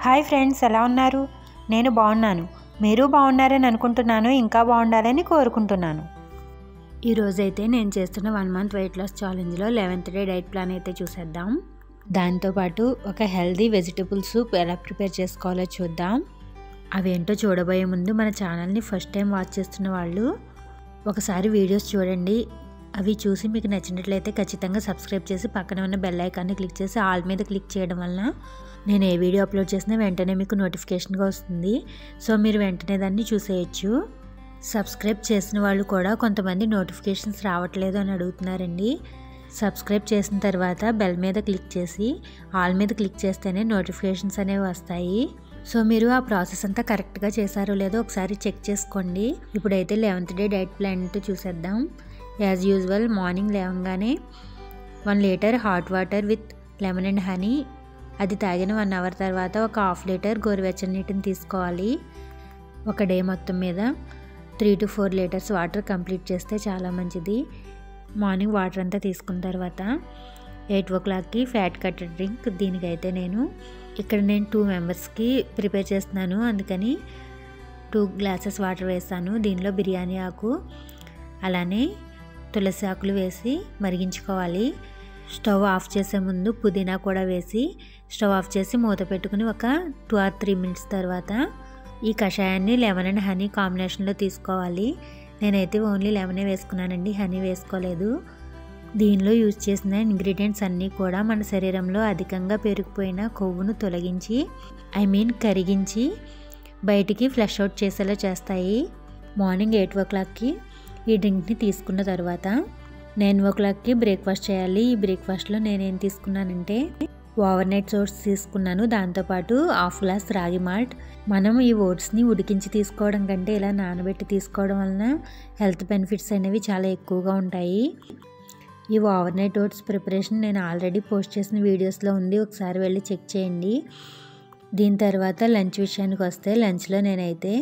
hi friends ఎలా ఉన్నారు నేను బాగున్నాను మీరు బాగున్నారని అనుకుంటున్నాను ఇంకా బాగుండాలని కోరుకుంటున్నాను ఈరోజైతే నేను చేస్తున్న వన్ మంత్ వెయిట్ లాస్ ఛాలెంజ్లో లెవెన్త్ డే డైట్ ప్లాన్ అయితే చూసేద్దాం దాంతోపాటు ఒక హెల్దీ వెజిటబుల్ సూప్ ఎలా ప్రిపేర్ చేసుకోవాలో చూద్దాం అవేంటో చూడబోయే ముందు మన ఛానల్ని ఫస్ట్ టైం వాచ్ చేస్తున్న వాళ్ళు ఒకసారి వీడియోస్ చూడండి అవి చూసి మీకు నచ్చినట్లయితే ఖచ్చితంగా సబ్స్క్రైబ్ చేసి పక్కన ఉన్న బెల్ ఐకాన్ని క్లిక్ చేసి ఆల్ మీద క్లిక్ చేయడం వలన నేను ఏ వీడియో అప్లోడ్ చేసినా వెంటనే మీకు నోటిఫికేషన్గా వస్తుంది సో మీరు వెంటనే దాన్ని చూసేయచ్చు సబ్స్క్రైబ్ చేసిన వాళ్ళు కూడా కొంతమంది నోటిఫికేషన్స్ రావట్లేదు అని అడుగుతున్నారండి సబ్స్క్రైబ్ చేసిన తర్వాత బెల్ మీద క్లిక్ చేసి ఆల్ మీద క్లిక్ చేస్తేనే నోటిఫికేషన్స్ అనేవి వస్తాయి సో మీరు ఆ ప్రాసెస్ అంతా కరెక్ట్గా చేశారో లేదో ఒకసారి చెక్ చేసుకోండి ఇప్పుడైతే లెవెన్త్ డే డైట్ ప్లాన్ చూసేద్దాం యాజ్ యూజువల్ మార్నింగ్ లేవగానే one litre hot water with lemon and honey అది తాగిన వన్ అవర్ తర్వాత ఒక హాఫ్ లీటర్ గోరువెచ్చని నీటిని తీసుకోవాలి ఒక డే మొత్తం మీద three to four litres water complete చేస్తే చాలా మంచిది మార్నింగ్ వాటర్ అంతా తీసుకున్న తర్వాత ఎయిట్ ఓ క్లాక్కి ఫ్యాట్ కట్టెడ్ డ్రింక్ దీనికైతే నేను ఇక్కడ నేను టూ మెంబర్స్కి ప్రిపేర్ చేస్తున్నాను అందుకని టూ గ్లాసెస్ వాటర్ వేస్తాను దీనిలో బిర్యానీ ఆకు అలానే తులసి ఆకులు వేసి మరిగించుకోవాలి స్టవ్ ఆఫ్ చేసే ముందు పుదీనా కూడా వేసి స్టవ్ ఆఫ్ చేసి మూత పెట్టుకుని ఒక టూ ఆర్ త్రీ మినిట్స్ తర్వాత ఈ కషాయాన్ని లెమన్ అండ్ హనీ కాంబినేషన్లో తీసుకోవాలి నేనైతే ఓన్లీ లెమనే వేసుకున్నానండి హనీ వేసుకోలేదు దీనిలో యూజ్ చేసిన ఇంగ్రీడియంట్స్ అన్నీ కూడా మన శరీరంలో అధికంగా పెరిగిపోయిన కొవ్వును తొలగించి ఐ మీన్ కరిగించి బయటికి ఫ్లష్ అవుట్ చేసేలా చేస్తాయి మార్నింగ్ ఎయిట్ ఓ క్లాక్కి ఈ డ్రింక్ని తీసుకున్న తర్వాత నైన్ ఓ క్లాక్కి బ్రేక్ఫాస్ట్ చేయాలి ఈ బ్రేక్ఫాస్ట్లో నేనేం తీసుకున్నానంటే ఓవర్ నైట్ ఓట్స్ తీసుకున్నాను దాంతోపాటు హాఫ్ గ్లాస్ రాగి మాల్ట్ మనం ఈ ఓట్స్ని ఉడికించి తీసుకోవడం కంటే ఇలా నానబెట్టి తీసుకోవడం వలన హెల్త్ బెనిఫిట్స్ అనేవి చాలా ఎక్కువగా ఉంటాయి ఈ ఓవర్ నైట్ ఓట్స్ ప్రిపరేషన్ నేను ఆల్రెడీ పోస్ట్ చేసిన వీడియోస్లో ఉంది ఒకసారి వెళ్ళి చెక్ చేయండి దీని తర్వాత లంచ్ విషయానికి వస్తే లంచ్లో నేనైతే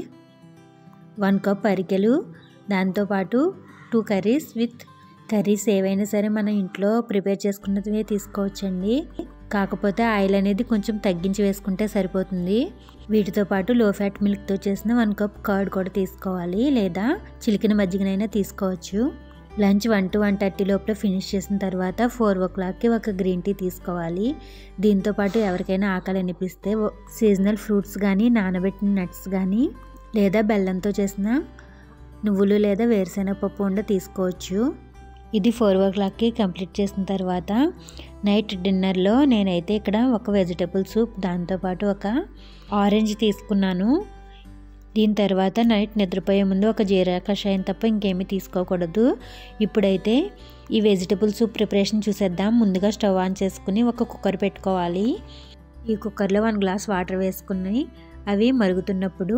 వన్ కప్ అరికెలు దాంతోపాటు టూ కర్రీస్ విత్ కర్రీస్ ఏవైనా సరే మనం ఇంట్లో ప్రిపేర్ చేసుకున్నదివే తీసుకోవచ్చండి కాకపోతే ఆయిల్ అనేది కొంచెం తగ్గించి వేసుకుంటే సరిపోతుంది వీటితో పాటు లో ఫ్యాట్ మిల్క్తో చేసిన వన్ కప్ కర్డ్ కూడా తీసుకోవాలి లేదా చిలికిన మజ్జిగనైనా తీసుకోవచ్చు lunch one two one thirty లోపల ఫినిష్ చేసిన తర్వాత ఫోర్ ఓ క్లాక్కి ఒక గ్రీన్ టీ తీసుకోవాలి దీంతో పాటు ఎవరికైనా ఆకలి అనిపిస్తే సీజనల్ ఫ్రూట్స్ కానీ నానబెట్టిన నట్స్ కానీ లేదా బెల్లంతో చేసిన నువ్వులు లేదా వేరుశెనగ పప్పు ఉండ తీసుకోవచ్చు ఇది ఫోర్ ఓ క్లాక్కి కంప్లీట్ చేసిన తర్వాత నైట్ డిన్నర్లో నేనైతే ఇక్కడ ఒక వెజిటబుల్ సూప్ దాంతోపాటు ఒక ఆరెంజ్ తీసుకున్నాను దీని తర్వాత నైట్ నిద్రపోయే ముందు ఒక జీరా కషాయం తప్ప ఇంకేమీ తీసుకోకూడదు ఇప్పుడైతే ఈ వెజిటబుల్ సూప్ ప్రిపరేషన్ చూసేద్దాం ముందుగా స్టవ్ ఆన్ చేసుకుని ఒక కుక్కర్ పెట్టుకోవాలి ఈ కుక్కర్లో వన్ గ్లాస్ వాటర్ వేసుకుని అవి మరుగుతున్నప్పుడు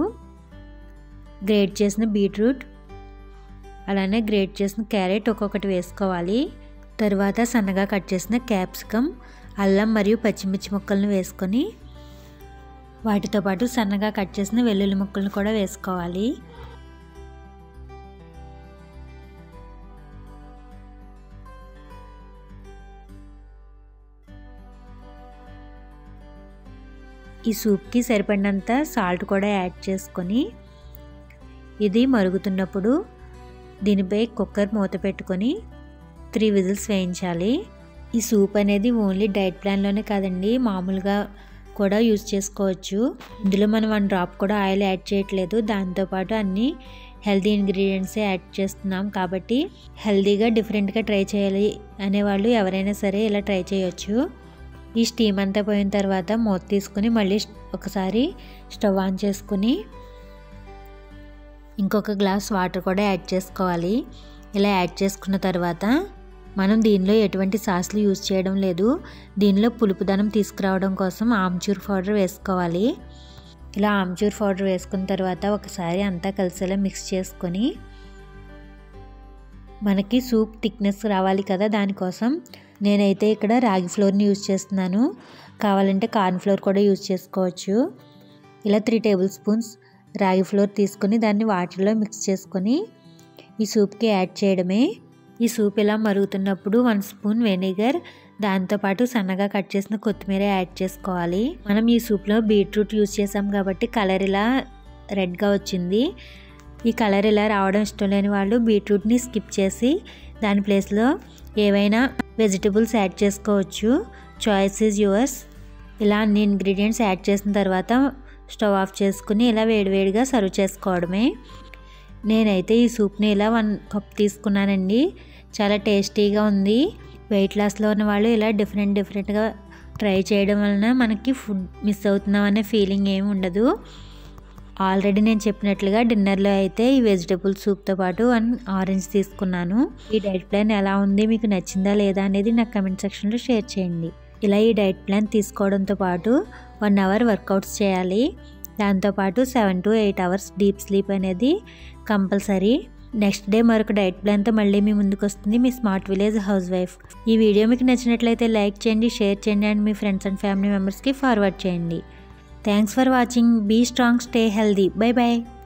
గ్రేట్ చేసిన బీట్రూట్ అలానే గ్రేట్ చేసిన క్యారెట్ ఒక్కొక్కటి వేసుకోవాలి తర్వాత సన్నగా కట్ చేసిన క్యాప్సికమ్ అల్లం మరియు పచ్చిమిర్చి ముక్కలను వేసుకొని వాటితో పాటు సన్నగా కట్ చేసిన వెల్లుల్లి ముక్కలను కూడా వేసుకోవాలి ఈ సూప్కి సరిపడినంత సాల్ట్ కూడా యాడ్ చేసుకొని ఇది మరుగుతున్నప్పుడు దీనిపై కుక్కర్ మూత పెట్టుకొని త్రీ విజిల్స్ వేయించాలి ఈ సూప్ అనేది ఓన్లీ డైట్ ప్లాన్లోనే కాదండి మామూలుగా కూడా యూజ్ చేసుకోవచ్చు ఇందులో మనం వన్ డ్రాప్ కూడా ఆయిల్ యాడ్ చేయట్లేదు దాంతోపాటు అన్ని హెల్తీ ఇంగ్రీడియంట్సే యాడ్ చేస్తున్నాం కాబట్టి హెల్తీగా డిఫరెంట్గా ట్రై చేయాలి అనేవాళ్ళు ఎవరైనా సరే ఇలా ట్రై చేయొచ్చు ఈ స్టీమ్ అంతా పోయిన తర్వాత మూత తీసుకుని మళ్ళీ ఒకసారి స్టవ్ ఆన్ చేసుకుని ఇంకొక గ్లాస్ వాటర్ కూడా యాడ్ చేసుకోవాలి ఇలా యాడ్ చేసుకున్న తర్వాత మనం దీనిలో ఎటువంటి సాస్లు యూజ్ చేయడం లేదు దీనిలో పులుపుదనం తీసుకురావడం కోసం ఆమ్చూర్ పౌడర్ వేసుకోవాలి ఇలా ఆమ్చూర్ పౌడర్ వేసుకున్న తర్వాత ఒకసారి అంతా కలిసేలా మిక్స్ చేసుకొని మనకి సూప్ థిక్నెస్ రావాలి కదా దానికోసం నేనైతే ఇక్కడ రాగి ఫ్లోర్ని యూజ్ చేస్తున్నాను కావాలంటే కార్న్ ఫ్లోర్ కూడా యూజ్ చేసుకోవచ్చు ఇలా three tablespoons ragi flour తీసుకొని దాన్ని వాటర్లో మిక్స్ చేసుకొని ఈ సూప్కి యాడ్ చేయడమే ఈ సూప్ ఇలా మరుగుతున్నప్పుడు వన్ స్పూన్ వెనిగర్ దాంతోపాటు సన్నగా కట్ చేసిన కొత్తిమీర యాడ్ చేసుకోవాలి మనం ఈ సూప్లో బీట్రూట్ యూస్ చేసాం కాబట్టి కలర్ ఇలా రెడ్గా వచ్చింది ఈ కలర్ ఇలా రావడం ఇష్టం లేని వాళ్ళు బీట్రూట్ని స్కిప్ చేసి దాని ప్లేస్లో ఏవైనా వెజిటబుల్స్ యాడ్ చేసుకోవచ్చు చాయిస్ ఈజ్ యువర్స్ ఇలా అన్ని ఇంగ్రీడియంట్స్ యాడ్ చేసిన తర్వాత స్టవ్ ఆఫ్ చేసుకుని ఇలా వేడివేడిగా సర్వ్ చేసుకోవడమే నేనైతే ఈ సూప్ని ఇలా వన్ కప్ తీసుకున్నానండి చాలా టేస్టీగా ఉంది వెయిట్ లాస్లో ఉన్న వాళ్ళు ఇలా డిఫరెంట్ డిఫరెంట్గా ట్రై చేయడం వలన మనకి ఫుడ్ మిస్ అవుతున్నాం అనే ఫీలింగ్ ఏమి ఉండదు ఆల్రెడీ నేను చెప్పినట్లుగా డిన్నర్లో అయితే ఈ వెజిటబుల్ సూప్తో పాటు వన్ ఆరెంజ్ తీసుకున్నాను ఈ డైట్ ప్లాన్ ఎలా ఉంది మీకు నచ్చిందా లేదా అనేది నాకు కమెంట్ సెక్షన్లో షేర్ చేయండి ఇలా ఈ డైట్ ప్లాన్ తీసుకోవడంతో పాటు వన్ అవర్ వర్కౌట్స్ చేయాలి దాంతోపాటు seven to eight hours deep sleep అనేది కంపల్సరీ నెక్స్ట్ డే మరొక డైట్ ప్లాన్తో మళ్ళీ మీ ముందుకు వస్తుంది మీ smart village housewife video వీడియో మీకు నచ్చినట్లయితే లైక్ చేయండి షేర్ చేయండి అండ్ మీ ఫ్రెండ్స్ అండ్ ఫ్యామిలీ మెంబర్స్కి ఫార్వర్డ్ చేయండి thanks for watching be strong stay healthy bye bye